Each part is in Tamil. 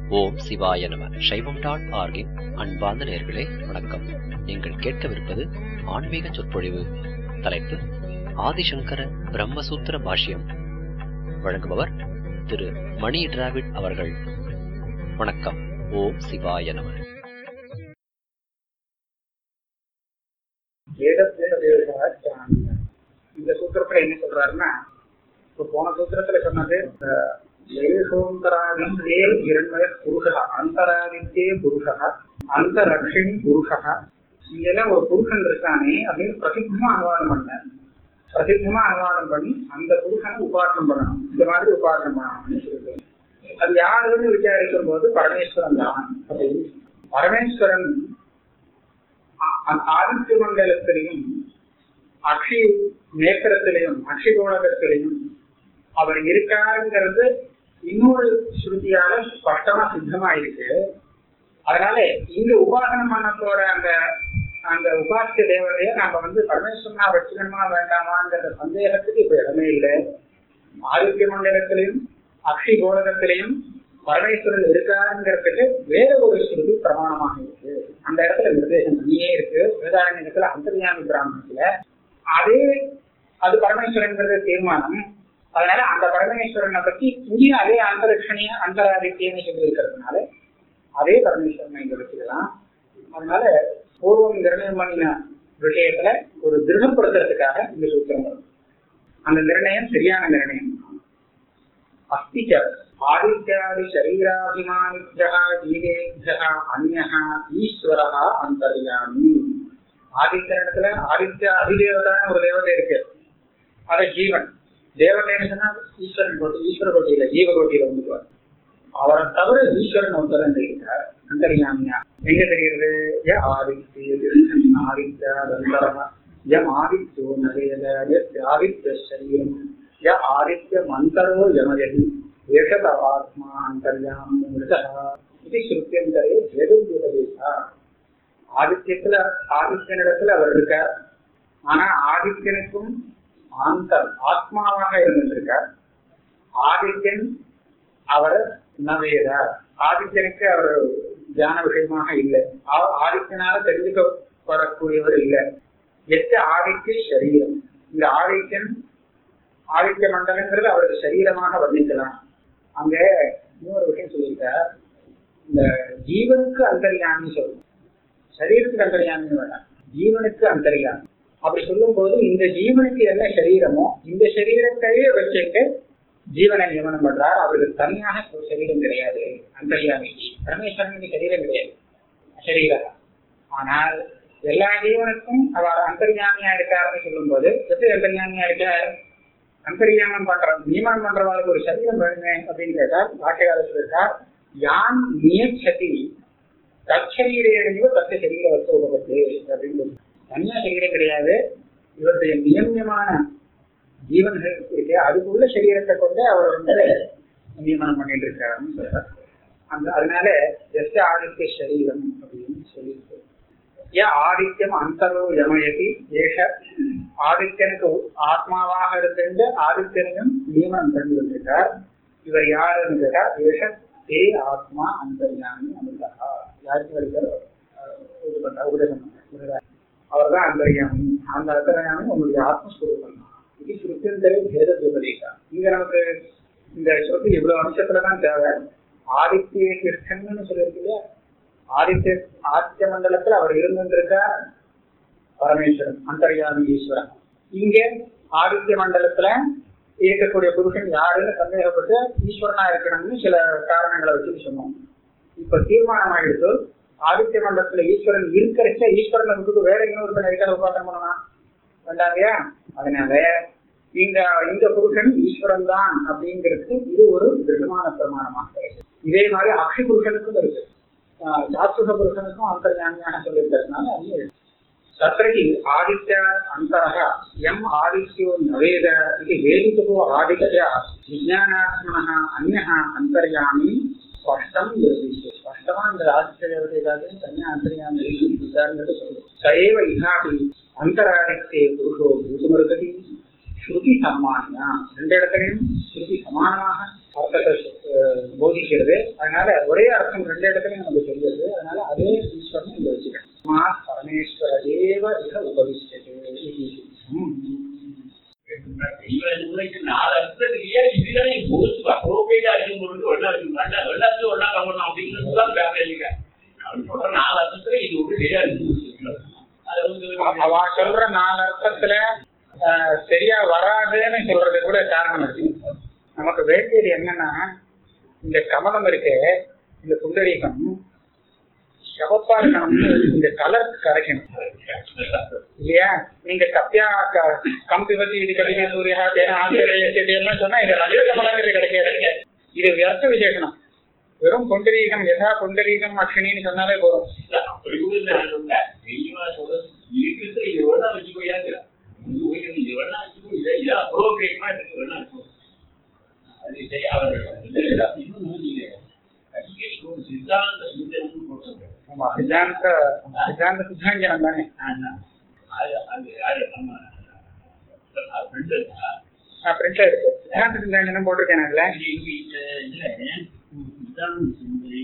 ஓம் சிவாய நம சைவம் டாட் ஆர்கின் அன்பார்ந்த நேர்களே வணக்கம் நீங்கள் கேட்கவிருப்பது ஆன்மீக சொற்பொழிவு தலைப்பு ஆதிசங்கர பிரம்மசூத்திர பாஷ்யம் வழங்குபவர் திரு மணி டிராவிட் அவர்கள் வணக்கம் ஓம் சிவாய நம வேதத்தில் இந்த சூத்திரத்துல என்ன சொல்றாருன்னா இப்ப போன சூத்திரத்துல சொன்னது ஏசோந்தராதித்தே இரண்மய புருஷா அந்தராதித்தே புருஷா அந்த ரக்ஷிணி புருஷா இங்கெல்லாம் ஒரு புருஷன் இருக்கானே அப்படின்னு பிரசித்தமா அனுவாதம் பண்ண பிரசித்தமா அனுவாதம் பண்ணி அந்த புருஷனை உபாசனம் பண்ணணும் இந்த மாதிரி உபாசனம் பண்ணணும் சொல்லிட்டு அது யாருன்னு விசாரிக்கும் போது பரமேஸ்வரன் தான் அப்படின்னு பரமேஸ்வரன் ஆதித்ய மண்டலத்திலையும் அக்ஷி நேத்திரத்திலையும் அக்ஷி கோணகத்திலையும் அவர் இருக்காருங்கிறது இன்னொரு ஸ்ருதியால ஸ்பஷ்டமா சித்தமா இருக்கு அதனால இங்க உபாசனம் பண்ணத்தோட அந்த அந்த உபாசிய தேவதைய நம்ம வந்து பரமேஸ்வரனா வச்சுக்கணுமா வேண்டாமாங்கிற சந்தேகத்துக்கு இப்ப இடமே இல்லை ஆதித்ய மண்டலத்திலையும் அக்ஷி கோலகத்திலையும் பரமேஸ்வரன் இருக்காருங்கிறதுக்கு வேற ஒரு ஸ்ருதி பிரமாணமாக இருக்கு அந்த இடத்துல நிர்தேசம் பண்ணியே இருக்கு வேதாரண்யத்துல அந்தர்யாமி பிராமணத்துல அதே அது பரமேஸ்வரன்கிறது தீர்மானம் அதனால அந்த பரமேஸ்வரனை பத்தி இங்கேயும் அதே அந்தரட்சணிய அந்தராதித்யன்னு சொல்லி இருக்கிறதுனால அதே பரமேஸ்வரனை இங்க வச்சுக்கலாம் அதனால பூர்வம் நிர்ணயம் பண்ணின விஷயத்துல ஒரு திருடப்படுத்துறதுக்காக இந்த சூத்திரம் வரும் அந்த நிர்ணயம் சரியான நிர்ணயம் அஸ்திச்ச ஆதித்யாதி சரீராபிமானிபியா ஜீவேபியா அந்நா ஈஸ்வரா அந்தர்யாமி ஆதித்யனிடத்துல ஆதித்ய அதிதேவதான ஒரு தேவதை இருக்கு அது ஜீவன் தேவதைன்னு சொன்னா ஈஸ்வரன் கோட்டி ஈஸ்வர கோட்டியில ஜீவ கோட்டியில வந்துக்குவார் அவரை தவிர ஈஸ்வரன் ஒருத்தரன் இருக்கிறார் அந்தர்யாமியா எங்க தெரிகிறது ஏ ஆதித்ய ஆதித்ய அந்தரமா எம் ஆதித்யோ நவேத ஆதித்ய சரீரம் ய ஆதித்ய மந்தரோ யமயதி ஏஷத ஆத்மா அந்தர்யாம் இது ஸ்ருத்தியந்தரே வேதோபதேசா ஆதித்யத்துல ஆதித்யனிடத்துல அவர் இருக்கார் ஆனா ஆதித்யனுக்கும் ஆந்தர் ஆத்மாவாக இருந்திருக்கார் ஆதித்யன் அவர் நவேதார் ஆதித்யனுக்கு அவர் தியான விஷயமாக இல்லை ஆதித்யனால தெரிஞ்சுக்கப்படக்கூடியவர் இல்லை எட்டு ஆதித்ய சரீரம் இந்த ஆதித்யன் ஆதித்ய மண்டலங்கிறது அவரது சரீரமாக வர்ணிக்கலாம் அங்க இன்னொரு விஷயம் சொல்லியிருக்கார் இந்த ஜீவனுக்கு அந்தரியாமி சொல்லணும் சரீரத்துக்கு அந்தரியாமி வேண்டாம் ஜீவனுக்கு அந்தரியாமி அப்படி சொல்லும் போது இந்த ஜீவனுக்கு என்ன சரீரமோ இந்த சரீரத்தையே வச்சுட்டு ஜீவனை நியமனம் பண்றார் அவருக்கு தனியாக சரீரம் கிடையாது அந்தரியாமிக்கு பரமேஸ்வரனுக்கு சரீரம் கிடையாது சரீர ஆனால் எல்லா ஜீவனுக்கும் அவர் அந்தர்யாமியா இருக்காருன்னு சொல்லும் போது எப்படி அந்தர்யாமியா இருக்கார் அந்தரியாமம் பண்ற நியமனம் பண்றவாளுக்கு ஒரு சரீரம் வேணுமே அப்படின்னு கேட்டார் பாட்டியாளர் இருக்கார் யான் நியச்சதி தற்சரீரையோ தத்த சரீர வஸ்து உபபத்து அப்படின்னு தனியா சரீரம் கிடையாது இவருடைய நியமியமான ஜீவன்கள் இருக்கு அதுக்குள்ள சரீரத்தை கொண்டு அவர் வந்து நியமனம் பண்ணிட்டு இருக்காருன்னு சொல்றார் அந்த அதனால எஸ் ஆதித்ய சரீரம் அப்படின்னு சொல்லியிருக்கு ஏன் ஆதித்யம் அந்தரோ யமயதி ஏஷ ஆதித்யனுக்கு ஆத்மாவாக இருந்து ஆதித்யனையும் நியமனம் பண்ணி வந்திருக்கார் இவர் யாருன்னு கேட்டா ஏஷ தே ஆத்மா அந்தர்யாமி அமிர்தா யாருக்கு வருகிற இது பண்ற உபதேசம் அவர் தான் அந்தர்யாமி அந்த அந்தர்யாமி உங்களுடைய ஆத்மஸ்வரூபம் இது சுருத்தந்தரே பேத உபதேசம் இங்க நமக்கு இந்த சொல்லி இவ்வளவு அம்சத்துலதான் தேவை ஆதித்ய கிருஷ்ணன்னு சொல்லியிருக்கு இல்லையா ஆதித்ய ஆதித்ய மண்டலத்துல அவர் இருந்திருக்கார் பரமேஸ்வரன் அந்தர்யாமி ஈஸ்வரன் இங்க ஆதித்ய மண்டலத்துல இருக்கக்கூடிய புருஷன் யாருன்னு சந்தேகப்பட்டு ஈஸ்வரனா இருக்கணும்னு சில காரணங்களை வச்சுட்டு சொன்னோம் இப்ப தீர்மானம் ஆயிடுச்சு ஆதித்ய மண்டலத்துல ஈஸ்வரன் இருக்கிறச்ச ஈஸ்வரனை விட்டுட்டு வேற இன்னொருத்தன் இருக்காத உபாசனம் பண்ணலாம் வேண்டாங்கயா அதனால இந்த இந்த புருஷன் ஈஸ்வரன் தான் அப்படிங்கிறது இது ஒரு திருடமான பிரமாணமாக இதே மாதிரி அக்ஷி புருஷனுக்கும் இருக்கு சாஸ்திர புருஷனுக்கும் அந்தர்யாமியாக சொல்லியிருக்கிறதுனால தத்ரகி ஆதித்ய அந்தரக எம் ஆதித்யோ நவேத இது வேதிதோ ஆதித்ய விஜயானாத்மன அந்ந அந்தர்யாமி ஸ்பஷ்டம் நிர்திஷ்ய ஸ்பஷ்டமா இந்த ஆதித்ய தேவதைக்காக தனியா அந்தர்யாமி இருக்காருங்கிறது சொல்லுது சைவ இஹாபி அந்தராதித்யே புருஷோ பூசுமருகதி ஸ்ருதி சமானியா ரெண்டு இடத்துலையும் ஸ்ருதி சமானமாக அர்த்தத்தை அஹ், போதிக்கிறது அதனால ஒரே அர்த்தம் ரெண்டு இடத்துலயும் நமக்கு தெரியுது அதனால அதே ஈஸ்வரன் இங்க வச்சுக்கணும் மா பரமேஸ்வர தேவ இக உபவிஷ்டது இது. ம். இவன் முறைக்கு நாலு அர்த்தத்துலயே இதுதானே பொறுத்து அப்ரோபியேட்டா இருக்கும் பொழுது ஒன்னா இருக்கும் வேண்டாம் எல்லாத்தையும் ஒன்னா கவனம் அப்படிங்கிறது தான் பேசுறீங்க அவன் சொல்ற நாலு அர்த்தத்துல இது ஒரு சரியா இருக்கு அது வந்து அவ சொல்ற நாலு அர்த்தத்துல அஹ், சரியா வராதுன்னு சொல்றது கூட காரணம் இருக்கு நமக்கு வேண்டியது என்னன்னா இந்த கமலம் இருக்கு இந்த புண்டரீகம் சிவப்பா இருக்கணும்னு இந்த கலர் கிடைக்கணும் இல்லையா நீங்க கப்பியா க- கம்பி வச்சு இது கடிக சூரியா தேன ஆசிரிய செடி எல்லாம் சொன்னா இது ரஜ கமலங்கிறது கிடைக்காது இது வியர்த்த விசேஷனம் வெறும் புண்டரீகம் எதா புண்டரீகம் அக்ஷினின்னு சொன்னாலே போதும் அப்படி கூட இல்லை நான் சொன்னேன். தெளிவா சொல்றது இருக்கிறது இது வேணா வச்சுக்கோயாங்க இது வேணா வச்சுக்கோ இதை இதை அப்ரோபியேட்டமா இருக்கு வேணா வச்சுக்கோ அது சரி அவர் இன்னும் நீங்க அடிக்கடி ஒரு சித்தாந்த சிந்தனை போட்டு ஆமா சித்தாந்த சித்தாந்த சித்தாஞ்சனம் தானே அது அது யாரு நம்ம ஃப்ரெண்டு பிரிண்டா இருக்கு சித்தாந்த சித்தாஞ்சனம் போட்டிருக்கேன் அதுல எங்க இந்த இதுல சித்தாந்த சிந்தனை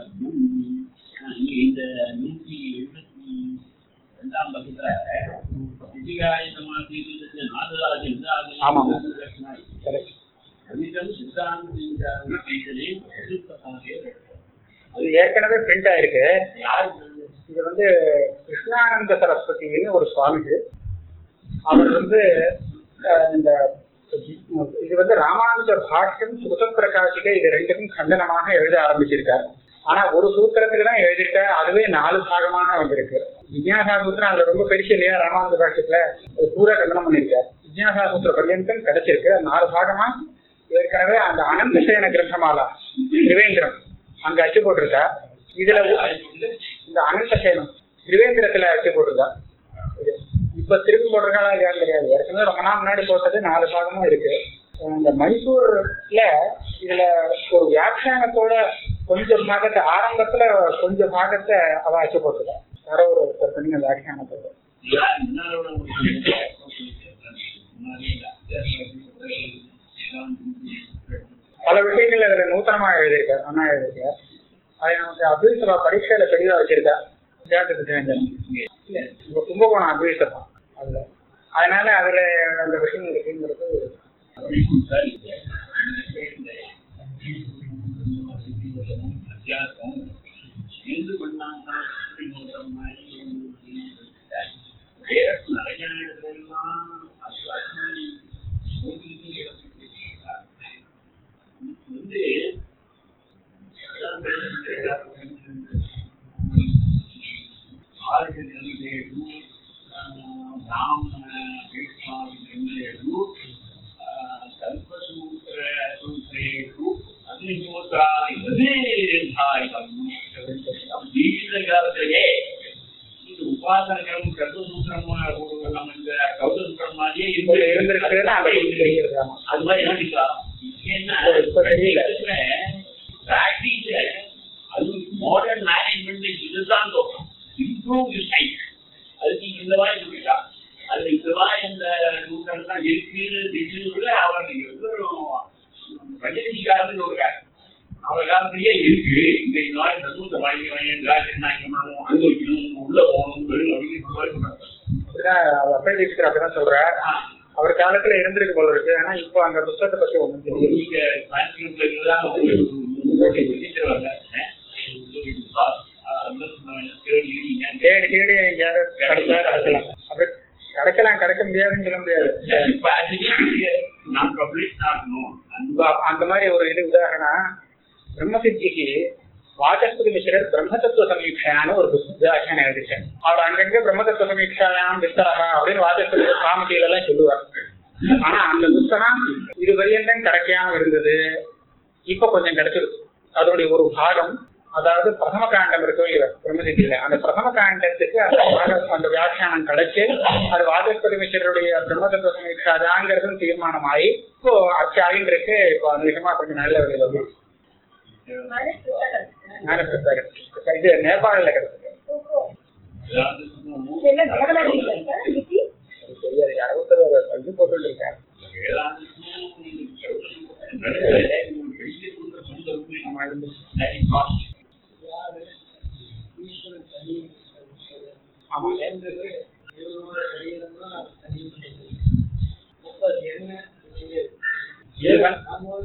இந்த நூத்தி எழுபத்தி ரெண்டாம் பக்கத்துல சித்திகாய சமாதி நாதராஜ ஆமாம். correct. அதிகம் சித்தாந்த சிந்தனை எதிர்ப்பதாக அது ஏற்கனவே பிரிண்ட் ஆயிருக்கு யாரு இது வந்து கிருஷ்ணானந்த சரஸ்வதினு ஒரு சுவாமிஜி அவர் வந்து அஹ், இந்த இது வந்து ராமானுஜ பாஷ்யம் சுகதம் பிரகாஷிக இது ரெண்டுக்கும் கண்டனமாக எழுத ஆரம்பிச்சிருக்கார் ஆனா ஒரு சூத்திரத்துக்கு தான் எழுதியிருக்கார் அதுவே நாலு பாகமாக வந்திருக்கு விஜயாசா சூத்திரம் அதுல ரொம்ப பெருசு இல்லையா ராமானுஜ பாஷ்யத்துல அது பூரா கண்டனம் பண்ணியிருக்கார் விஜயாசா சூத்திர பர்யந்தம் கிடைச்சிருக்கு அது நாலு பாகமா ஏற்கனவே அந்த அனந்தசேன கிரந்தமாலா திரிவேந்திரம் அங்க அச்சு போட்டிருக்கா இதுல இந்த அனந்தசேனம் திரிவேந்திரத்துல அச்சு போட்டிருக்கா இது இப்ப திருப்பி போட்டிருக்காளா இல்லையான்னு தெரியாது ஏற்கனவே ரொம்ப நாள் முன்னாடி போட்டது நாலு பாகமும் இருக்கு இந்த மைசூர்ல இதுல ஒரு வியாக்கியானத்தோட கொஞ்சம் பாகத்தை ஆரம்பத்துல கொஞ்சம் பாகத்தை அவ அச்சு போட்டிருக்கா யாரோ ஒரு ஒருத்தர் பண்ணி அந்த வியாக்கியானத்தோட யார் முன்னாலோட பல விஷயங்கள் அதுல நூத்தனமா எழுதியிருக்கார் அண்ணா எழுதியிருக்கார் அதை நமக்கு அபிவிசவா பரீட்சையில தெளிவா வச்சிருக்கா வித்தியாசத்துக்கு தெரிஞ்சது இல்ல இப்ப கும்பகோணம் அபிவிசவம் அதுல அதனால அதுல அந்த விஷயம் இருக்குங்கிறது காலத்திலேயே இந்த உபாசனம் கர்ப்பசூத்திரம் நம்ம இந்த கௌதசூத்திரம் மாதிரியே இப்ப இருந்திருக்குன்னா அதை கொஞ்சம் தெரியுது ஆமா அது மாதிரி நினைக்கலாம் இப்ப தெரியல. பிராக்டிஸ்ல அது மாடர்ன் மேனேஜ்மெண்ட் இதுதான் தோணும் இம்ப்ரூவ் யூ சைட் அதுக்கு இந்த மாதிரி இருக்கா அது இந்த மாதிரி இந்த நூற்றெல்லாம் இருக்கு திடீர்னு அவர் ரஜினிகாரன் இருக்காரு அவர் காலத்திலேயே இருக்கு இந்த நாள் நூற்ற வாங்கி வாங்கி நாய்க்கணும் அனுபவிக்கணும் உள்ள போகணும் வெளியில அப்படின்னு இந்த மாதிரி சொல்றாங்க. அப்படிதான் அவர் அப்பா டீச்சர் அப்படிதான் சொல்றார் அவர் காலத்துல இருந்திருக்கு போல இருக்கு ஆனா இப்போ அந்த புத்தகத்தை பத்தி ஒண்ணும் தெரியல நீங்க டிரான்ஸ்கிரிப்ட்ல இதெல்லாம் எழுதிடுவாங்க தேடி தேடி எங்கேயாவது கிடைச்சா கிடைக்கலாம் அப்படி கிடைக்கலாம் கிடைக்க முடியாதுன்னு சொல்ல முடியாது நான் பப்ளிஷ் ஆகணும் இப்ப அந்த மாதிரி ஒரு இது உதாரணம் பிரம்மசித்திக்கு வாசஸ்பதி மிஸ்ரர் பிரம்மதத்துவ சமீட்சான்னு ஒரு வியாக்கியானம் எழுதிட்டார் அவர் அங்கங்க பிரம்மதத்துவ சமீட்சாயாம் விஸ்தரா அப்படின்னு வாசஸ்பதி சாமத்தியில எல்லாம் சொல்லுவார் ஆனா அந்த புத்தகம் இது வரையும் கிடைக்காம இருந்தது இப்ப கொஞ்சம் கிடைச்சிருக்கு அதோடைய ஒரு பாகம் அதாவது பிரதம காண்டம் இருக்கோ இல்லையோ பிரம்மசித்தியில அந்த பிரதம காண்டத்துக்கு அந்த பாகம் அந்த வியாக்கியானம் கிடைச்சு அது வாசஸ்பதி மிஸ்ரருடைய பிரம்மதத்துவ சமீட்சாதாங்கிறதும் தீர்மானமாயி இப்போ அச்சாயின் இருக்கு இப்போ அந்த விஷயமா கொஞ்சம் நல்ல வழியில் வந்து ஞானப்பிரசாக இது நேபாளில கிடைச்சது அது தெரியாது யாரோ ஒருத்தர் அதை இது போட்டு இருக்காரு That is not. ஆமா ஜீவன்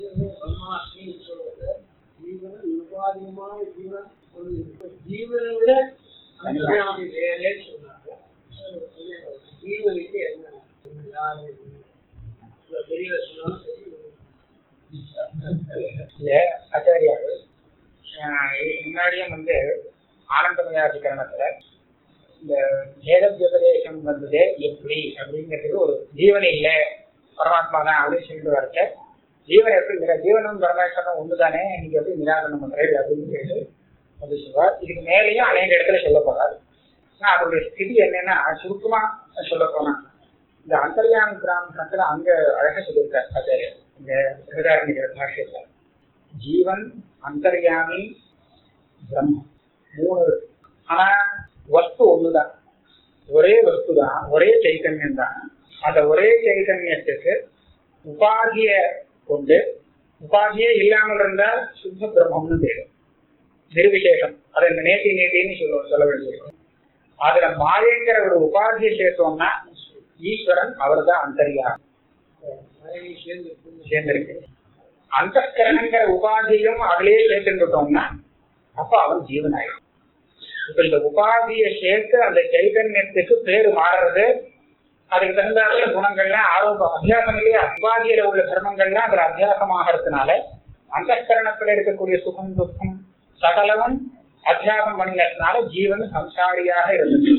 ஜீவனை விட அந்தர்யாமி வேறேன்னு சொன்னாங்க ஜீவனுக்கு என்ன யாரு பெரிய சொன்னாலும் இல்ல ஆச்சாரியாரு ஆஹ் இதுக்கு முன்னாடியும் வந்து ஆனந்தமயாதிகரணத்துல இந்த வேதோபதேசம் வந்தது எப்படி அப்படிங்கிறதுக்கு ஒரு ஜீவன் இல்லை பரமாத்மா தான் அப்படின்னு சொல்லிட்டு வரச்ச ஜீவன் எப்படி ஜீவனும் பரமேஸ்வரனும் ஒண்ணுதானே நீங்க எப்படி நிராகரணம் பண்றீங்க அப்படின்னு கேட்டு வந்து சொல்லுவார் இதுக்கு மேலேயும் அநேக இடத்துல சொல்ல போறாரு ஆனா அதோடைய ஸ்திதி என்னன்னா சுருக்கமா சொல்ல போனா இந்த அந்தர்யாமி பிராமணத்துல அங்க அழகா சொல்லியிருக்கார் ஆச்சாரியர் இந்த பிரதாரணிகிற பாஷ்யத்துல ஜீவன் அந்தர்யாமி பிரம்மம் மூணு இருக்கு. ஆனா வஸ்து ஒண்ணுதான் ஒரே வஸ்து தான் ஒரே சைத்தன்யம் தான் அந்த ஒரே சைத்தன்யத்துக்கு உபாதிய கொண்டு உபாதியே இல்லாமல் இருந்தால் சுத்த பிரம்மம்னு பேரு நிர்விசேஷம் அதை இந்த நேத்தி நேத்தின்னு சொல்ல சொல்ல வேண்டியிருக்கும் அதுல மாயங்கிற ஒரு உபாதியை சேர்த்தோம்னா ஈஸ்வரன் அவர் தான் அந்தரியாமி மனைவி சேர்ந்து சேர்ந்திருக்கு அந்தக்கரணங்கிற உபாதியும் அதிலேயே சேர்த்துட்டோம்னா அப்ப அவன் ஜீவன் ஆயிடும் இப்ப இந்த உபாதியை சேர்த்து அந்த சைதன்யத்துக்கு பேரு மாறுறது அதுக்கு தகுந்தாப்புல குணங்கள்லாம் ஆரோப அபியாசம் இல்லையா உபாதியில உள்ள தர்மங்கள்லாம் அதுல அத்தியாசமாகறதுனால அந்தக்கரணத்துல இருக்கக்கூடிய சுகம் துக்கம் சகலமும் அத்தியாசம் பண்ணினதுனால ஜீவன் சம்சாரியாக இருந்தது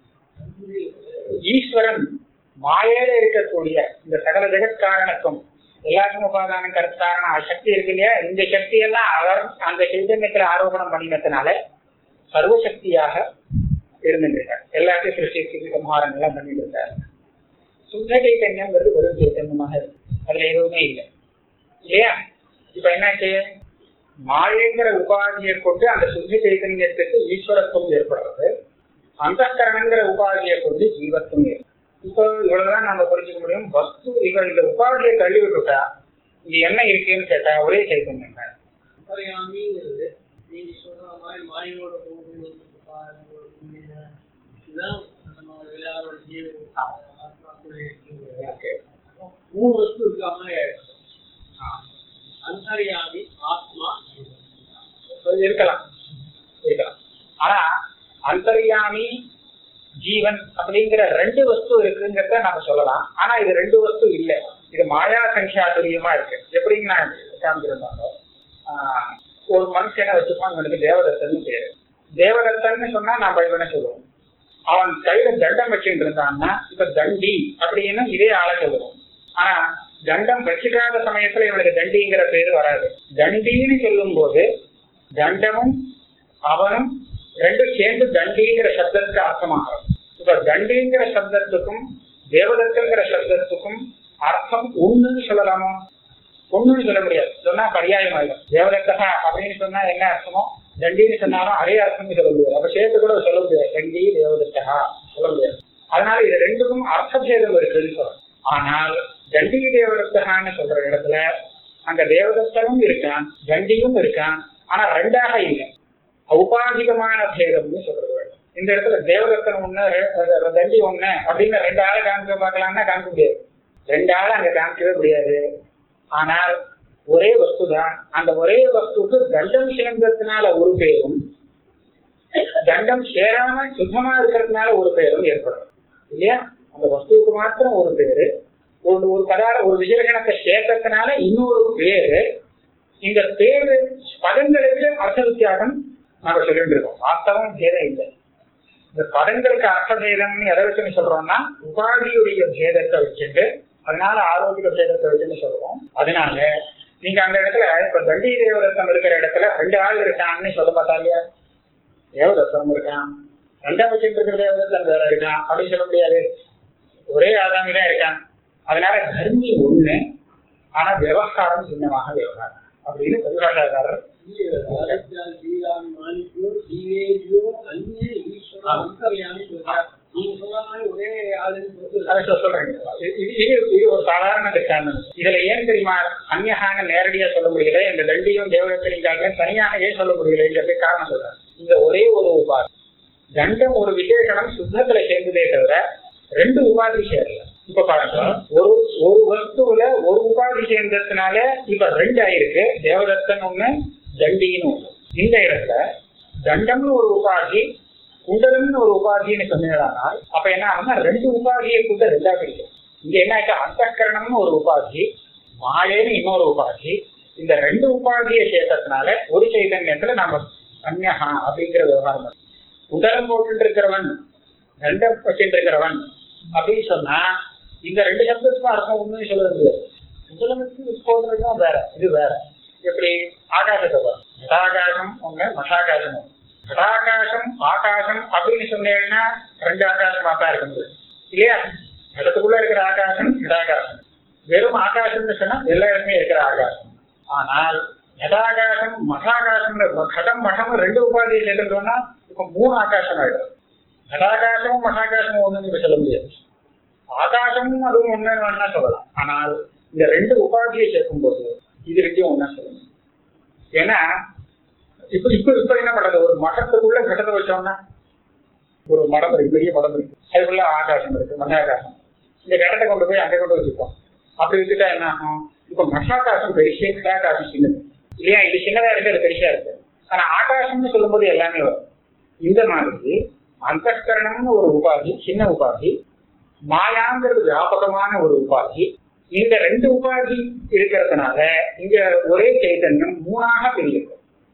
ஈஸ்வரன் மாயையில இருக்கக்கூடிய இந்த சகல ஜெகத்காரணத்தும் எல்லாத்துக்கும் உபாதான கருத்தாரண சக்தி இருக்கு இல்லையா இந்த சக்தி எல்லாம் அவர் அந்த சைதன்யத்துல ஆரோபணம் பண்ணினதுனால சர்வசக்தியாக இருந்துருக்கார் எல்லாத்தையும் சிருஷ்டி சம்ஹாரம் எல்லாம் பண்ணிட்டு இருக்காரு சுத்த சைத்தன்யம்ங்கிறது வெறும் சைத்தன்யமாக இருக்கு அதுல எதுவுமே இல்லை இல்லையா இப்ப என்னாச்சு மாயங்கிற உபாதியை கொண்டு அந்த சுத்த சைத்தன்யத்துக்கு ஈஸ்வரத்துவம் ஏற்படுறது அந்த கரணங்கிற உபாதியை கொண்டு ஜீவத்துவம் ஏற்படுறது இப்போ இவ்வளவுதான் நம்ம புரிஞ்சுக்க முடியும் வஸ்து இவ இந்த உபாதியை தள்ளி விட்டுட்டா இங்க என்ன இருக்குன்னு கேட்டா ஒரே சைத்தன்யம் தான் அந்தர்யாமிங்கிறது நீங்க சொல்ற மாதிரி மாயோட போகுது பாருங்க, இதுதான் நம்ம எல்லாரோட ஜீவன் ஆத்மாக்குள்ளே இருக்கிறது. இருக்கு. மூணு வஸ்து இருக்காம அந்தர்யாமி ஆத்மா அது இருக்கலாம் இருக்கலாம் ஆனா அந்தர்யாமி ஜீவன் அப்படிங்கிற ரெண்டு வஸ்து இருக்குங்கிறத நம்ம சொல்லலாம் ஆனா இது ரெண்டு வஸ்து இல்ல இது மாயா சங்கியா துரியமா இருக்கு எப்படின்னு நான் காமிச்சிருந்தாங்க ஆஹ் ஒரு மனுஷனை வச்சுப்பான் இவனுக்கு தேவதத்தன்னு பேரு தேவதத்தன்னு சொன்னா நம்ம இவனை சொல்லுவோம் அவன் கையில தண்டம் வச்சுட்டு இருந்தான்னா இப்ப தண்டி அப்படின்னு இதே ஆளை சொல்லுவோம் ஆனா தண்டம் வச்சுக்காத சமயத்துல இவனுக்கு தண்டிங்கிற பேரு வராது தண்டின்னு சொல்லும் போது தண்டமும் அவனும் ரெண்டும் சேர்ந்து தண்டிங்கிற சப்தத்துக்கு அர்த்தமாகும் இப்ப தண்டிங்கிற சப்தத்துக்கும் தேவதத்துங்கிற சப்தத்துக்கும் அர்த்தம் ஒண்ணுன்னு சொல்லலாமா ஒண்ணுன்னு சொல்ல முடியாது சொன்னா பரியாயம் ஆயிடும் தேவதத்தகா அப்படின்னு சொன்னா என்ன அர்த்தமோ தண்டின்னு சொன்னாலும் அதே அர்த்தம்னு சொல்ல முடியாது அப்ப சேர்த்து கூட சொல்ல முடியாது தண்டி தேவதத்தகா சொல்ல முடியாது அதனால இது ரெண்டுக்கும் அர்த்த பேதம் இருக்குன்னு சொல்லலாம் ஆனால் தண்டி தேவதத்தகான்னு சொல்ற இடத்துல அங்க தேவதத்தனும் இருக்கான் தண்டியும் இருக்கான் ஆனா ரெண்டாக இல்லை ஔபாதிகமான பேதம்னு சொல்றது வேண்டும் இந்த இடத்துல தேவதத்தன் ஒண்ணு ரெ- தண்டி ஒண்ணு அப்படின்னு ரெண்டு ஆளை காமிக்க பார்க்கலாம்னா காமிக்க முடியாது ரெண்டு ஆளை அங்க காமிக்கவே முடியாது ஆனால் ஒரே வஸ்து தான் அந்த ஒரே வஸ்துக்கு தண்டம் சேர்ந்ததுனால ஒரு பேரும் தண்டம் சேராம சுத்தமா இருக்கிறதுனால ஒரு பேரும் ஏற்படும் இல்லையா அந்த வஸ்துவுக்கு மாத்திரம் ஒரு பேரு ஒரு ஒரு பதார ஒரு விசேஷணத்தை சேர்த்ததுனால இன்னொரு பேரு இந்த பேரு பதங்களுக்கு அர்த்த வித்தியாசம் நாங்க சொல்லிட்டு இருக்கோம் வாஸ்தவம் பேதம் இல்லை இந்த பதங்களுக்கு அர்த்த பேதம்னு எதை வச்சுன்னு சொல்றோம்னா உபாதியுடைய பேதத்தை வச்சுட்டு அதனால ஆரோக்கிய பேதத்தை வச்சுன்னு சொல்லுவோம் அதனால நீங்க அந்த இடத்துல இப்ப தண்டி தேவதத்தம் இருக்கிற இடத்துல ரெண்டு ஆள் இருக்கான்னு சொல்ல மாட்டா இல்லையா தேவதத்தம் இருக்கான் ரெண்டாம் வச்சுட்டு இருக்கிற தேவதத்தம் வேற இருக்கான் அப்படின்னு சொல்ல முடியாது ஒரே ஆதாமி தான் இருக்கான் அதனால தர்மி ஒண்ணு ஆனா விவகாரம் சின்னமாக விவகாரம் அப்படின்னு பரிபாஷாக்காரர் ஆதித்யால் ஜீவாமி மாணிக்கோ ஜீவேஜோ அந்நிய ஈஸ்வர அந்தர்யாமி சொல்றார் நீங்க சொல்ற மாதிரி ஒரே ஆளுன்னு சொல்றது அதை சொல்ல- சொல்றேன் இது இது இது ஒரு சாதாரண திட்டாந்தம் இதுல ஏன் தெரியுமா அந்நியகான நேரடியா சொல்ல முடியல இந்த தண்டியும் தேவதத்திலையும் காட்டில தனியாக ஏன் சொல்ல முடியலங்கிறது காரணம் சொல்றேன் இந்த ஒரே ஒரு உபாதி தண்டம் ஒரு விசேஷனம் சுத்தத்துல சேர்ந்ததே தவிர ரெண்டு உபாதி சேரல இப்ப பாருங்க ஒரு ஒரு வஸ்துவில ஒரு உபாதி சேர்ந்ததுனால இப்ப ரெண்டு ஆயிருக்கு தேவதத்தன் ஒண்ணு தண்டின்னு ஒண்ணு இந்த இடத்துல தண்டம்னு ஒரு உபாதி குண்டலம்னு ஒரு உபாதின்னு சொன்னீங்களானால் அப்ப என்ன ஆகும்னா ரெண்டு உபாதியை கூட ரெண்டா பிரிக்கும் இங்க என்ன ஆயிட்டு அந்தக்கரணம்னு ஒரு உபாதி மாயேன்னு இன்னொரு உபாதி இந்த ரெண்டு உபாதியை சேர்த்ததுனால ஒரு சைதன்யத்துல நம்ம அந்நகா அப்படிங்கிற விவகாரம் இருக்கு. உடலம் போட்டு இருக்கிறவன் ரெண்டம் வச்சுட்டு இருக்கிறவன் அப்படின்னு சொன்னா இந்த ரெண்டு சப்தத்துக்கும் அர்த்தம் ஒண்ணுன்னு சொல்றது உடலமுக்கு போடுறதுதான் வேற இது வேற எப்படி ஆகாசத்தை பாரு. கடாகாசம் ஒண்ணு மசாகாசம் ஒண்ணு கடாகாசம் ஆகாசம் அப்படின்னு சொன்னீங்கன்னா ரெண்டு ஆகாசமா தான் இருக்க முடியும் இல்லையா இடத்துக்குள்ள இருக்கிற ஆகாசம் கடாகாசம் வெறும் ஆகாசம்னு சொன்னா எல்லா இடத்துலயும் இருக்கிற ஆகாசம் ஆனால் கடாகாசம் மகாகாசம் கடம் மகம் ரெண்டு உபாதியை சேர்த்துட்டோம்னா இப்ப மூணு ஆகாசம் ஆயிடும் கடாகாசமும் மகாகாசமும் ஒண்ணுன்னு இப்ப சொல்ல முடியாது ஆகாசமும் அதுவும் ஒண்ணுன்னு வேணா சொல்லலாம் ஆனால் இந்த ரெண்டு உபாதியை சேர்க்கும் போது இது ரெண்டையும் ஒண்ணா சொல்ல முடியும் ஏன்னா இப்ப இப்ப இப்ப என்ன பண்றது ஒரு மடத்துக்குள்ள கட்டத்தை வச்சோம்னா ஒரு மடம் இருக்கு பெரிய மடம் இருக்கு அதுக்குள்ள ஆகாசம் இருக்கு மகாகாசம் இந்த கடத்தை கொண்டு போய் அங்க கொண்டு வச்சுப்போம் அப்படி வச்சுட்டா என்ன ஆகும் இப்ப மகாகாசம் பெருசு கடாகாசம் சின்னது இல்லையா இது சின்னதா இருக்கு அது பெருசா இருக்கு ஆனா ஆகாசம்னு சொல்லும்போது எல்லாமே வரும் இந்த மாதிரி அந்தஸ்கரணம்னு ஒரு உபாதி சின்ன உபாதி மாயாங்கிறது வியாபகமான ஒரு உபாதி இந்த ரெண்டு உபாதி இருக்கிறதுனால இங்க ஒரே சைதன்யம் மூணாக பிரியும்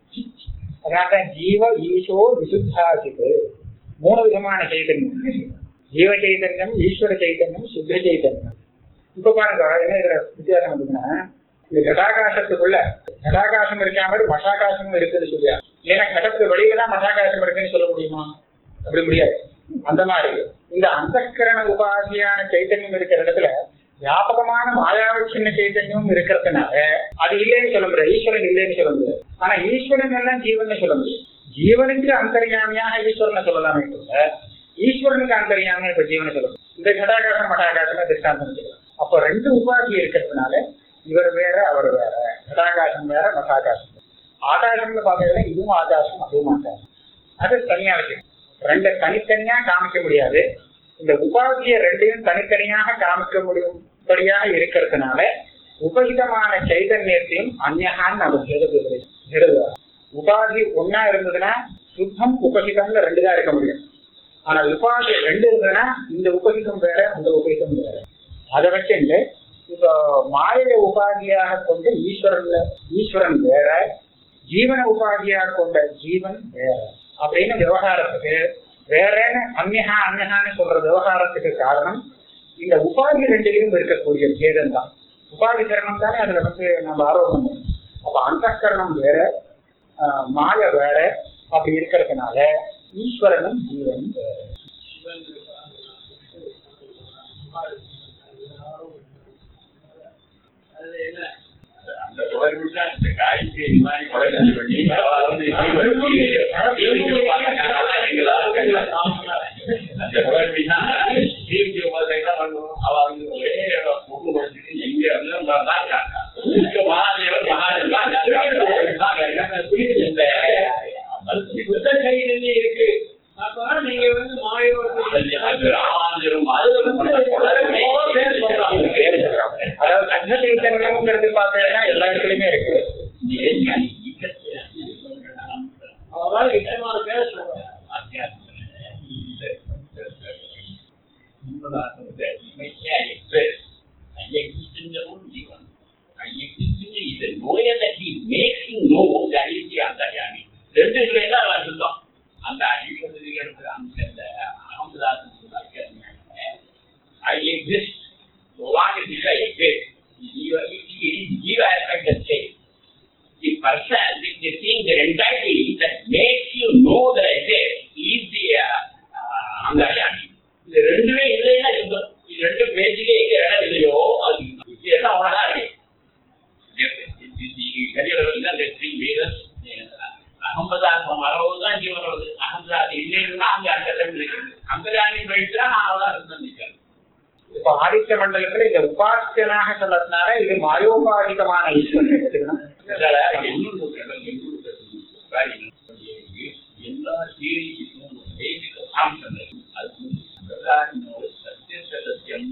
அதாவது ஜீவ ஈசோ விசுத்தாசித்து மூணு விதமான சைதன்யம் ஜீவ சைதன்யம் ஈஸ்வர சைதன்யம் சுத்த சைதன்யம் இப்ப பாருங்க என்ன இதுல வித்தியாசம் இருக்குன்னா இந்த கடாகாசத்துக்குள்ள கடாகாசம் இருக்கா மாதிரி மசாகாசமும் இருக்குன்னு சொல்லியா ஏன்னா கடத்துக்கு வெளியில தான் மசாகாசம் இருக்குன்னு சொல்ல முடியுமா அப்படி முடியாது அந்த மாதிரி இந்த அந்தக்கரண உபாதியான சைத்தன்யம் இருக்கிற இடத்துல வியாபகமான மாயாவை சின்ன சைத்தன்யமும் இருக்கிறதுனால அது இல்லைன்னு சொல்ல முடியாது ஈஸ்வரன் இல்லைன்னு சொல்ல முடியாது ஆனா ஈஸ்வரன் எல்லாம் ஜீவன் சொல்ல முடியும் ஜீவனுக்கு அந்தரியாமியாக ஈஸ்வரனை சொல்லலாமே தவிர ஈஸ்வரனுக்கு அந்தரியாமையா இப்ப ஜீவனை சொல்ல முடியும் இந்த கடாகாசம் மடாகாசம் திருஷ்டாந்தம் வச்சுக்கலாம் அப்போ ரெண்டு உபாதி இருக்கிறதுனால இவர் வேற அவர் வேற கடாகாசம் வேற மசாகாசம் வேற. ஆகாசம்னு பார்த்தீங்கன்னா இதுவும் ஆகாசம் அதுவும் ஆகாசம் அது தனியா வச்சுக்கணும் ரெண்டு தனித்தனியா காமிக்க முடியாது இந்த உபாதியை ரெண்டையும் தனித்தனியாக காமிக்க முடியும்படியாக இருக்கிறதுனால உபகிதமான சைதன்யத்தையும் அந்நகான்னு நம்ம எழுதுவது எழுதுவார் உபாதி ஒன்னா இருந்ததுன்னா சுத்தம் உபகிதம்னு ரெண்டு தான் இருக்க முடியும் ஆனா உபாதி ரெண்டு இருந்ததுன்னா இந்த உபகிதம் வேற அந்த உபகிதம் வேற அதை வச்சுட்டு இப்போ மாய உபாதியாக கொண்ட ஈஸ்வரன் ஈஸ்வரன் வேற ஜீவன உபாதியாக கொண்ட ஜீவன் வேற அப்படின்னு விவகாரத்துக்கு வேறன்னு அந்நகா அந்நகான்னு சொல்ற விவகாரத்துக்கு காரணம் இந்த உபாதி ரெண்டிலையும் இருக்கக்கூடிய பேதம் தான் உபாதி கரணம் தானே அதுல வந்து நம்ம ஆரோபம் பண்ணணும். அப்ப அந்தகரணம் வேற ஆஹ், மாய வேற அப்படி இருக்கிறதுனால ஈஸ்வரனும் ஜீவனும் வேற அது என்ன அந்த தொடர்பு தான் இந்த காய்க்கு இது மாதிரி கொலைகள் பண்ணி அவ வந்து அந்த தொடர்பு தான் தீர்வு பார்த்தீங்கன்னா பண்ணுவோம் அவ வந்து ஒரே முக்கு முடிச்சுட்டு எங்க வந்து தான் இருக்காங்க இங்க மகாதேவர் மகாதேவன் புத்த சைதன்யம் இருக்கு அப்ப நீங்க வந்து மாயோட அது ராமாந்திரம் அது வந்து தொடர்பே பேர் சொல்றாங்க பேர் சொல்றாங்க அதாவது அக்ன சைத்தன்யம்ங்கிறது பார்த்தீங்கன்னா எல்லா இடத்துலயுமே இருக்கு அவரால் இஷ்டமான பேர் சொல்றாங்க I exist. So long as I exist, you, you aspect the same. The person, the, the thing, the entity that makes you know that I exist is the uh, அங்காயாணி இது ரெண்டுமே இல்லைன்னா இருந்தோம் இது ரெண்டு பேஜிலே எங்க இடம் இல்லையோ அது எல்லாம் அவ்வளவுதான் இருக்கு கரியர்கள் தான் த்ரீ வீரஸ் அகம்பதாத்மம் அளவுதான் ஜீவன் வருது அகம்பதாத் இல்லைன்னா அங்க அந்த டைம் இருக்குது அங்கதானி போயிட்டுனா நான் அவ்வளவுதான் இருந்தேன் நிற்கிறேன் இப்ப ஆதித்ய மண்டலத்துல இந்த உபாசியனாக சொல்லறதுனால இது மாயோபாதிகமான ஈஸ்வரன் எடுத்துக்கணும் எல்லா சீரியஸும் பேசிக் கான்செப்ட் அது சத்தியம் சத்தியம்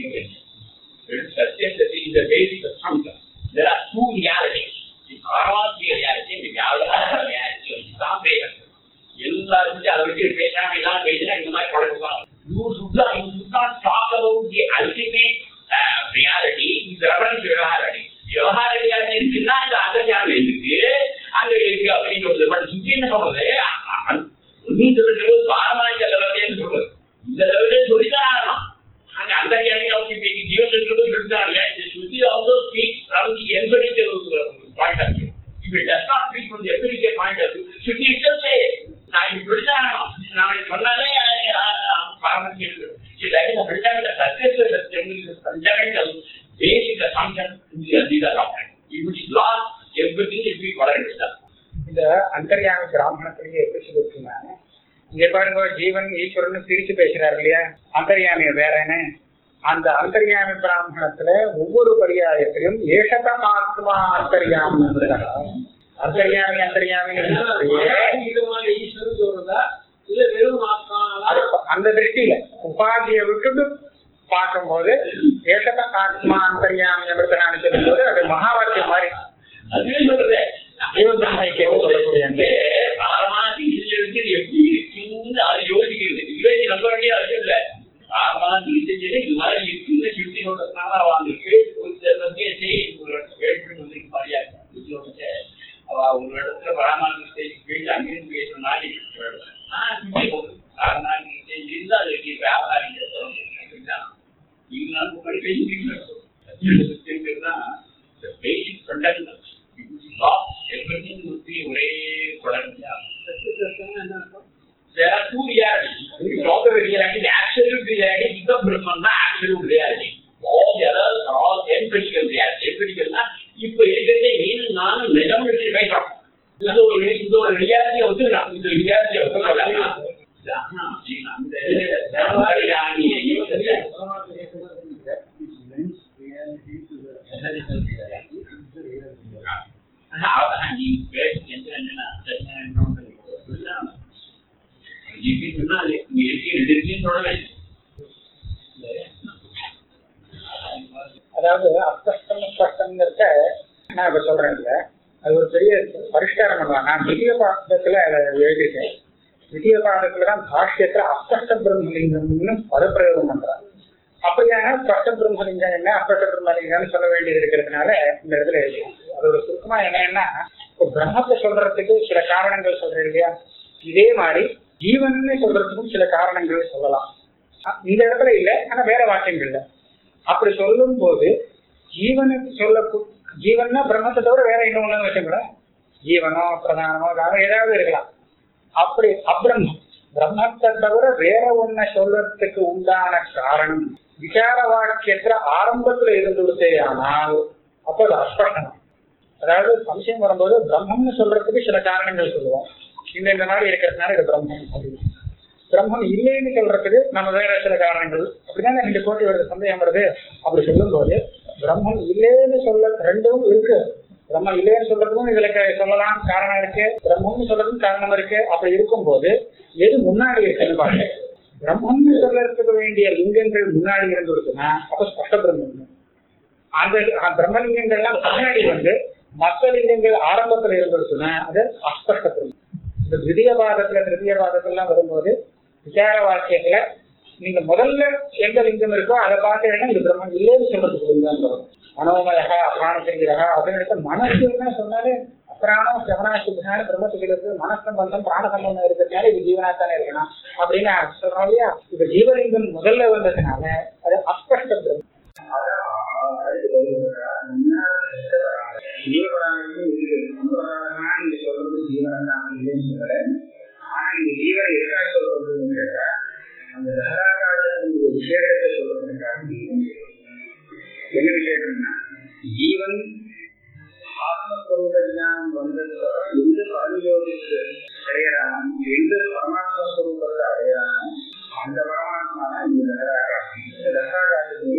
சத்தியம் சத்தியம் இந்த basic concept there are two realities the karmatic reality the vyavahara reality இதுதான் பேசணும் எல்லாரும் அதை வச்சு பேசாம எல்லாம் பேசினா இந்த மாதிரி குழப்பம் you should not you should not talk about the ultimate uh, reality இந்த reference விவகாரடி விவகார reality இருக்குன்னா இந்த அகஜானம் இருக்கு அங்க இருக்கு அப்படின்னு சொல்றது பட் சுத்தி என்ன சொல்றது அ- அ- நீ சொல்றது பாரமானிக்க லெவலேன்னு சொல்றது இந்த லெவலே சொல்லிதான் ஆகணும் அங்க அந்த நோக்கி பேசி ஜீவன் இருக்கிறது சொல்லிட்டாங்க இந்த சுத்தி also speak from the empirical point of view if it does not speak from the empirical point of view, should be itself say, நான் இப்படி படிச்சானோ நான் இப்படி சொன்னாலே பாரம்பரிய that is a fundamental successor fundamental basic assumption in the Advaita doctrine. If it is lost, everything will be corrected. இந்த அந்தர்யாமி பிராமணத்திலேயே எப்படி சொல்லிருக்கீங்க இங்க பாருங்க ஜீவன் ஈஸ்வரன் பிரிச்சு பேசுறாரு இல்லையா அந்தர்யாமி வேறன்னு அந்த அந்தர்யாமி பிராமணத்துல ஒவ்வொரு பரியாயத்திலும் ஏஷதமாத்மா அந்தர்யாமி அந்தர்யாமி அந்தர்யாமி இது மாதிரி ஈஸ்வரன் சொல்றதா இல்ல வெறும் ஆத்மா அது அந்த திருஷ்டியில உபாதியை விட்டுட்டு பார்க்கும்போது ஏஷத ஆத்மா அந்தர்யாமி அப்படின்னு சொல்லும்போது அது மகா வாக்கியம் மாதிரி அதுவே சொல்றேன் ஜீவபிரம்மைக்கு சொல்லக்கூடிய அந்த பாரமாதி செஞ்சதுக்கு எப்படி இருக்குன்னு அது யோசிக்கிறது இதுவே நம்ப வேண்டிய அவசியம் இல்ல பாரமாதி செஞ்சது இது மாதிரி இருக்குன்னு சுத்தி சொல்றதுனால வாங்கிருக்கு ஒரு செல்வத்தையே செய் ஒரு கேட்டு வந்து பாரியா அவ ஒரு இடத்துல பராமாதி ஸ்டேஜ் போயிட்டு அங்கிருந்து பேசணும்னா ஆஹ் சுத்தி போகுது பாரமாதி ஸ்டேஜ் இருந்தா அது வியாபாரி இருந்தாலும் முன்னாடி பேசிட்டு தான் basic fundamentals everything would be ஒரே குழந்தையா என்ன அர்த்தம் There are two realities. When you talk about reality, the absolute reality is the Brahman, the absolute reality. All the others are all empirical reality. Empirical னா இப்ப இருக்கிறதே நீனும் நானும் நிஜம் வச்சு பேசுறோம். இது ஒரு இது ஒரு ரியாலிட்டியை ஒத்துக்கலாம். இந்த ரியாலிட்டியை ஒத்துக்கலாம். அந்த வியாபாரியாகிய ஈஸ்வரன் அதான் நீ பேசுறது என்னன்னா ஜிபி சொன்னா அது இங்க இருக்கு ரெண்டு இருக்குன்னு சொல்லவே அதாவது அஸ்பஷ்டம் ஸ்பஷ்டம்ங்கிறத நான் இப்ப சொல்றேன் இல்ல அது ஒரு பெரிய பரிஷ்காரம் பண்ணுவாங்க நான் திவ்ய பாதத்துல அதை எழுதியிருக்கேன் திவ்ய பாதத்துல தான் பாஷ்யத்துல அஸ்பஷ்ட பிரம்மலிங்கம்னு பதப்பிரயோகம் பண்றாங்க அப்படியான ஸ்பஷ்ட பிரம்மலிங்கம் என்ன அஸ்பஷ்ட பிரம்மலிங்கம்னு சொல்ல வேண்டியது இருக்கிறதுனால இந்த இடத்துல எழுதியிருக்கேன் அதோட சுருக்கமா என்னன்னா இப்போ பிரம்மத்தை சொல்றதுக்கு சில காரணங்கள் சொல்றேன் இல்லையா இதே மாதிரி ஜீவன்னு சொல்றதுக்கும் சில காரணங்கள் சொல்லலாம் அ- இந்த இடத்துல இல்ல ஆனா வேற வாக்கியங்கள்ல அப்படி சொல்லும் போது ஜீவனுக்கு சொல்ல ஜீவன்னா பிரம்மத்தை தவிர வேற இன்னொன்னு வச்சுக்கூட ஜீவனோ பிரதானமோ வேற ஏதாவது இருக்கலாம் அப்படி அப்பிரம்மம் பிரம்மத்தை தவிர வேற ஒன்ன சொல்றதுக்கு உண்டான காரணம் விசார வாக்கியத்துல ஆரம்பத்துல இருந்துடுத்தே ஆனால் அப்ப அது அஸ்பஷ்டம் அதாவது சம்சயம் வரும்போது பிரம்மம்னு சொல்றதுக்கு சில காரணங்கள் சொல்லுவோம் இந்த இந்த மாதிரி இருக்கிறதுனால இது பிரம்மம் அப்படின்னு பிரம்மம் இல்லைன்னு சொல்றதுக்கு நம்ம வேற சில காரணங்கள் அப்படிதான் ரெண்டு கோடி வருது சந்தேகம் வருது அப்படி சொல்லும்போது பிரம்மம் இல்லைன்னு சொல்ல ரெண்டும் இருக்கு பிரம்மம் இல்லைன்னு சொல்றதுக்கும் இதுல க- சொல்லலாம் காரணம் இருக்கு பிரம்மம்னு சொல்றதுக்கும் காரணம் இருக்கு அப்படி இருக்கும்போது எது முன்னாடி இருக்குன்னு பாருங்க பிரம்மம்னு சொல்லறதுக்கு வேண்டிய லிங்கங்கள் முன்னாடி இருந்து இருக்குன்னா அப்ப ஸ்பஷ்ட பிரம்மம் அந்த அஹ், பிரம்மலிங்கங்கள்லாம் முன்னாடி வந்து மற்ற லிங்கங்கள் ஆரம்பத்துல இருந்துருச்சுன்னா அது அஸ்பஷ்ட பிரம்மம் இந்த திவ்ய பாதத்துல திருத்திய பாதத்துல வரும்போது விசார வாக்கியத்துல நீங்க முதல்ல எந்த லிங்கம் இருக்கோ அதை பார்த்தீங்கன்னா இது பிரம்மம் இல்லைன்னு சொல்றதுக்கு லிங்கம் வரும் மனோமயகா அப்ராணசரீரகா அப்படின்னு எடுத்து மனசு என்ன சொன்னாலே அப்ராணம் சிவனாசுனால பிரம்மத்துக்கு இருக்கு மனசம்பந்தம் பிராண சம்பந்தம் இருக்கிறதுனால இது ஜீவனாத்தானே இருக்கணும் அப்படின்னு சொல்றோம் இல்லையா இப்ப ஜீவலிங்கம் முதல்ல வந்ததுனால அது அஸ்பஷ்ட பிரம்மம் ஜீவனாக நீங்க சொல்றது ஜீவனாக இல்லைன்னு சொல்லல ஆனா இந்த ஜீவன் எதுக்காக சொல்றதுன்னு கேட்டா அந்த தகராகால விசேஷத்தை சொல்றதுக்காக ஜீவன் என்ன விசேஷம்னா ஜீவன் ஆத்மஸ்வரூப ஞானம் வந்தது எந்த பரமயோகிக்கு அடையறான் எந்த பரமாத்ம ஸ்வரூபத்தை அடையறான் அந்த பரமாத்மா தான் இந்த தகராகாசம் இந்த தகராகாசத்துக்கு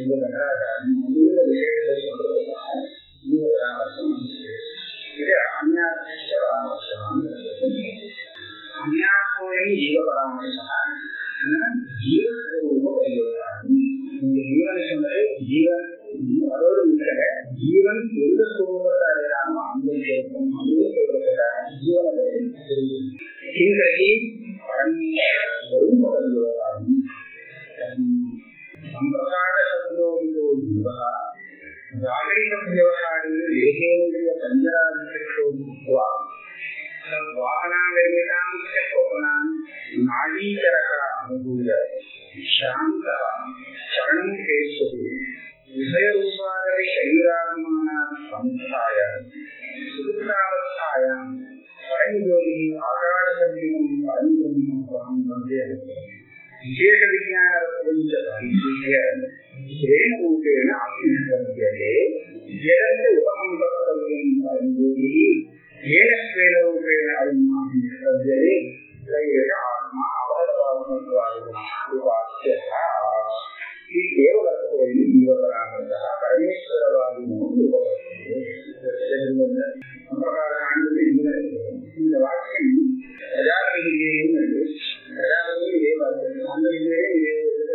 இந்த கதாகாரம் இந்த விஷயத்தை சொல்றதுக்காக ஜீவபராமர்சம் இது அந்நாசம் அந்நாசம் ஜீவபராமர்சம் ஜீவஸ்வரூப பரிவர்த்தனம் இந்த ஜீவன் சொன்னது ஜீவன் அதோடு இருக்கிற ஜீவன் எந்த சுரூபத்தை அடையாமோ அந்த சேர்க்கும் அந்த சொல்றதுக்காக ஜீவனை ஹிங்கி பரமேஸ்வரும் பரிவர்த்தனம் சம்பிரதாய சப்தோதிதோ ஜீவः ராகரிகம் விவகாரி தேகேந்திரிய பஞ்சராதிஷோ भूत्वा वाहनागरीणां च स्वप्नान् नाडीकरः अनुभूय शान्तः चरणं केशति विषयरूपादि शरीरात्मानां संस्थाय सुकृतावस्थायां परञ्ज्योतिः आकाशसंज्ञं परञ्जम् अहं वन्दे विशेषविज्ञानवत्वं च परिशील्य तेन रूपेण अभिनिष्पद्यते यदस्य उपसम्पत्तव्यं परञ्ज्योतिः येन स्वेन रूपेण अयम् अभिनिष्पद्यते स एष आत्मा अवगतभावनत्वादिगुणादिवाच्यः इति एव कर्तव्यं जीवपरामर्शः परमेश्वरवादिनो उपवर्तते இந்த வாக்கியம் பிரஜாபதியிலேயும் இருக்கு பிரஜாபதியும் இதே வாக்கியம் அந்த இதே இதே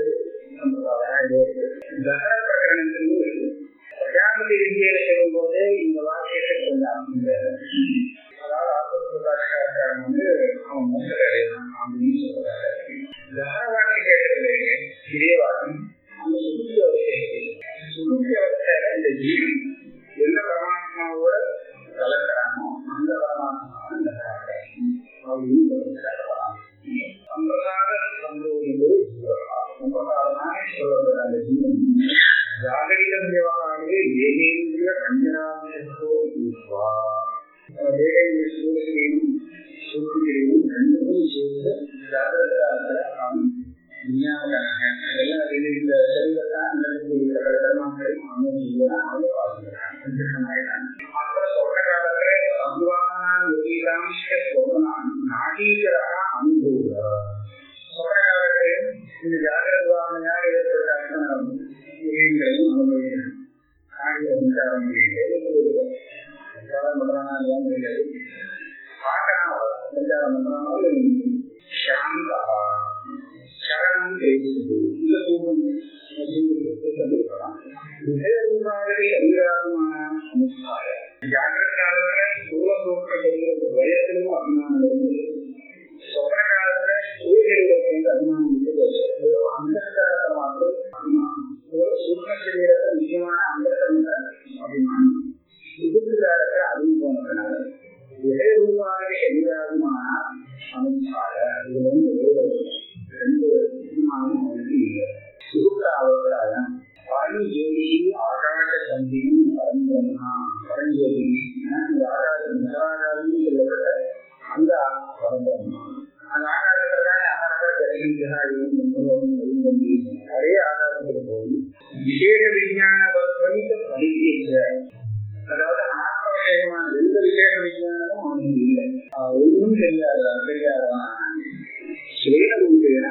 தசர பிரகரணத்திலும் இருக்கு பிரஜாபதி வித்தியில சொல்லும் போது இந்த வாக்கியத்தை கொஞ்சம் அதாவது ஆசிரியர் வந்து அவன் மோசடி அடையலாம் அப்படின்னு சொல்றாரு தசர வாக்கியம் கேட்டது இதே வாக்கியம் அந்த சுருக்கி அவஸ்தை சுருக்கி அவஸ்தையில இந்த ஜீவன் எந்த பரமாத்மாவோட கலக்கிறானோ அந்த பரமாத்மா இந்த அப்படின்னு சொல்லிருக்காரு சம்பிரதாய சந்தோஷம் சம்பிரதாயமாக சொல்லப்படுற அந்த ஜீவன் ஜாகரிகம் விவகாரே ஏகேந்திரிய பஞ்சராமேஸ்வரோ பூத்வா ஏகேந்திரிய சூரியனையும் சூரியனையும் ரெண்டுக்கும் சேர்த்து ஜாகிரதாக அவன் விஞ்ஞானக்காரங்க எல்லாம் இது இந்த செல்வத்தான் நடக்கக்கூடிய கர்மாக்களை அவன் செய்யலாம் அவன் பார்த்துக்கிறான் அப்புறம் சொல்ற காலத்துல அத்வானான் யோகிலாம் சொல்லலாம் நாடீகராக அனுபவ சொல்ற காலத்துல இந்த ஜாகிரத்வாமையா ஏற்பட்ட விஷயங்களையும் அனுபவிக்கிறான் ஆங்கில விசாரம் விசாரம் பண்றானா இல்லையான்னு தெரியாது பார்க்கலாம் விசாரம் பண்றாங்க சாந்தா சரணம் பேசுது இந்த தூக்கம் விஜயகுமாரி அதிகாரமான சமுதாய ஜாகிரத காலத்துல சூழ தோற்ற தெரிகிறது வயத்திலும் அபிமானம் இருந்தது சொப்பன காலத்துல சூரியர்களுக்கு அபிமானம் இருந்தது அந்த காலத்துல மாத்திரம் அபிமானம் சூழ்நிலை சரீரத்தை முக்கியமான அந்த அபிமானம் சுகுத்து காலத்துல அதுவும் போனதுனால விஜயகுமாரி அதிகாரமான சமுதாய இது வந்து ரெண்டு அபிமானம் அவனுக்கு இல்லை சுகுத்த அவதாரம் பரஞ்சோதி ஆகாத சந்தியும் பரம்பிரம்மா பரஞ்சோதி இந்த ஆகாத நிராகாரம் சொல்லப்பட்ட அந்த பரம்பிரம்மா அந்த ஆகாரத்துல அதே ஆகாரத்துக்கு போய் விசேஷ விஞ்ஞான வர்த்தனிக்க பரிசீலிக்க அதாவது ஆத்ம விஷயமான எந்த விசேஷ விஞ்ஞானமும் அவனுக்கு இல்லை ஒன்றும் தெரியாத தெரியாதவன் ஸ்ரீரூபேன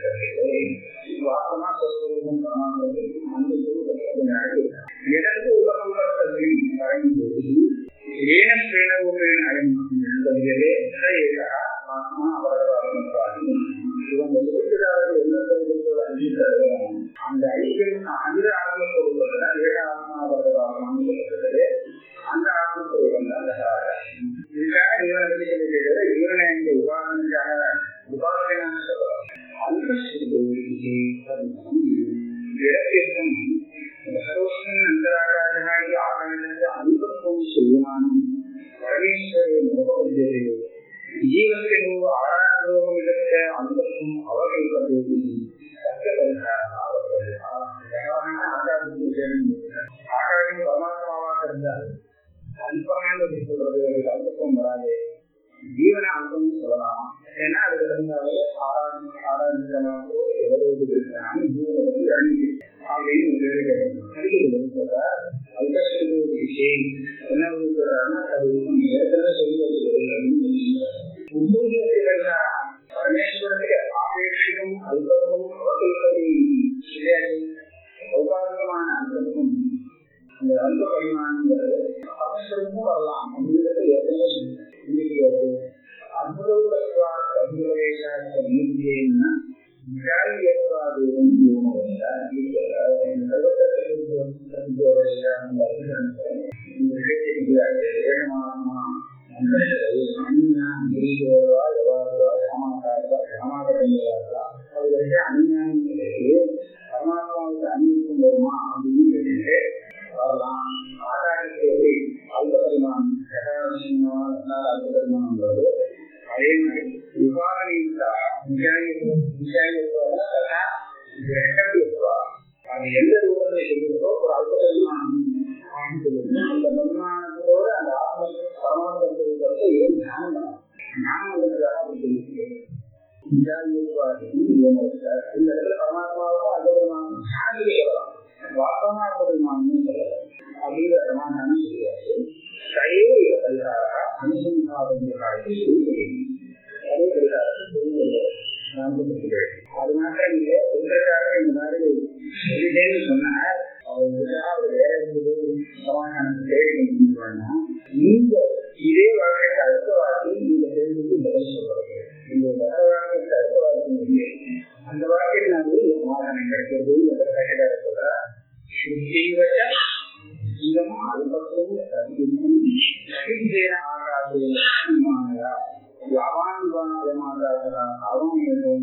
வாசமா சொரூபம் பரமாத்மம் அந்த சொரூபத்தினாலே எதற்கு உலகத்தை பரம்போது ஏன ஸ்ரீரூபேன அயம்பதிகளே ஆத்மா அவரவாதம் இவங்க எழுத்துக்காரர்கள் என்ன சொல்றதோட அங்கீகார அந்த ஐக்கியம் அந்த ஆத்ம சொரூபத்துல ஏக ஆத்மா அவரவாதம் சொல்றது அந்த ஆத்ம சொரூபம் தான் இதுக்காக இவனை பற்றி சொல்லிட்டு இவனை இந்த உபாதனைக்காக உபாதனையான சொல்லலாம் இடத்திற்கும் சர்வஸ்வன் அந்தராகாரனாகி ஆகாரனுக்கு அனுபவம் செய்யமானம் பரமேஸ்வரன் முகவந்தது ஜீவத்தின் ஆராதோகம் இடத்த அனுபவம் அவர்களுக்கு ஆகாரம் பரமாத்மாவாக இருந்தால் அல்பமான சொல்றது அல்பம் வராது ஜீவன அல்பம் சொல்லலாம் ஏன்னா அதுல இருந்தாலே ஆராய்ச்சி ஆராய்ச்சிகளாகவோ எவ்வளவு இருக்கிறாங்க ஜீவனை பற்றி அழிஞ்சு அப்படின்னு நடிகர்கள் சொல்றார் அல்பஸ்வரூப விஷயம் என்ன சொல்றாருன்னா அது ஏற்கனவே சொல்லி பரமேஸ்வரனுக்கு ஆபேட்சிகம் அல்பமும் அவர்களுக்கு கிடையாது சௌபாகியமான அந்தமும் அந்த அல்ப பரிமாணங்கிறது பரமேஸ்வரமும் வரலாம் அப்படிங்கிறது ஏற்கனவே சொன்னேன். இன்னைக்கு அது அனுபவத்வா கவிதேஷாந்த நீதியேன்னா நிகாய் ஏற்பாடு இந்த விஷயத்தை ஏகமானமா பரமாத்மாவுக்கு அன்பிக்கும் வருமா அப்படின்னு கேட்டுட்டு வரலாம் ஆராய்ச்சி அல்பரிமானம் அல்பரிமானம் வருது அதே மாதிரி விவாதனித்தா அது எந்த ரூபத்தை செய்கிறதோ ஒரு அல்பரிமானம் அந்த பரிமாணத்தோட அந்த ஆத்ம பரமாத்மத்தை ஏன் தியானம் பண்ணலாம் ஞானம் வந்ததுக்காக அப்படி சொல்லியிருக்கேன் இந்த இடத்துல பரமாத்மாவுக்கும் அல்பரிமானம் தியானத்துக்கு சொல்லலாம் வாஸ்தவமா அல்பரிமானம் சொல்லலாம் அப்படிங்கிற சமாதானம் சொல்லியாச்சு சைவ இத பரிகாரா அனுசந்தாபங்களுக்கு செய்கிறேன் அதே பரிகாரத்தை செய்ய நான் கொடுத்துக்கிறேன் அது மாத்திரம் இல்லை உங்களுக்காக இந்த மாதிரி சொல்லிட்டேன்னு சொன்னா அவர்களுக்காக அவர் வேற எந்த சமாதானத்தை தேடி கொண்டு நீங்க இதே வாழ்க்கைக்கு அடுத்த வார்த்தை இந்த கேள்விக்கு பதில் சொல்றது இந்த வேற வாழ்க்கைக்கு அடுத்த வார்த்தை இல்லை அந்த வாழ்க்கையினாலே சமாதானம் கிடைக்கிறது என்ற கட்டிடார சொல்றா சுத்திவச்ச இதம் அல்பத்தும் சத்தியமும் சகிதேன ஆகாது மாயா யாவான்வாதமாகாதா அவன்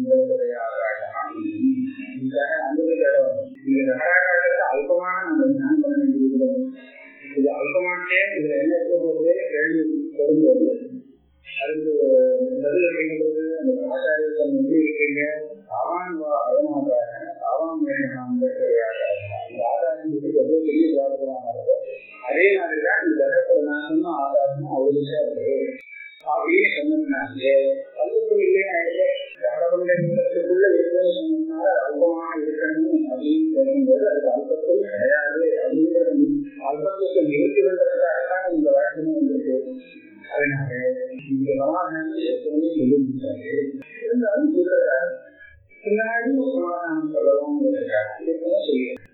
இதுக்காக அனுபவிக்கிறோம் இந்த நகராகாரத்தை அல்பமான நம்ம தியானம் பண்ண வேண்டியது இது அல்பமானே இதுல என்ன போகுது கேள்வி வரும்போது அதுக்கு பதில் அப்படிங்கும்போது அந்த ஆச்சாரியத்தை எப்படி இருக்கீங்க அவன் வா அவனாக அவன் ஆதாரத்துக்கு எவ்வளவு பெரிய ஜாதகமாக இருக்கும் அதே மாதிரிதான் இந்த ஜகப்பிரதானமும் ஆதாரமும் அவ்வளவு இருக்கு அப்படின்னு சொன்னோம்னாலே அல்பம் இல்லையா ஜகபந்தத்துக்குள்ள இருக்குன்னு சொன்னோம்னா அல்பமாக இருக்கணும் அப்படின்னு சொல்லும்போது அது அல்பத்தில் கிடையாது அப்படிங்கிறது அல்பத்துக்கு நிறுத்துவதற்காகத்தான் இந்த வழக்கமே வந்திருக்கு அதனால இந்த சமாதானத்தை எப்பவுமே சொல்லி முடிச்சாரு இருந்தாலும் சொல்றாரு பின்னாடி ஒரு சமாதானம் சொல்லவும் சொல்லியிருக்காரு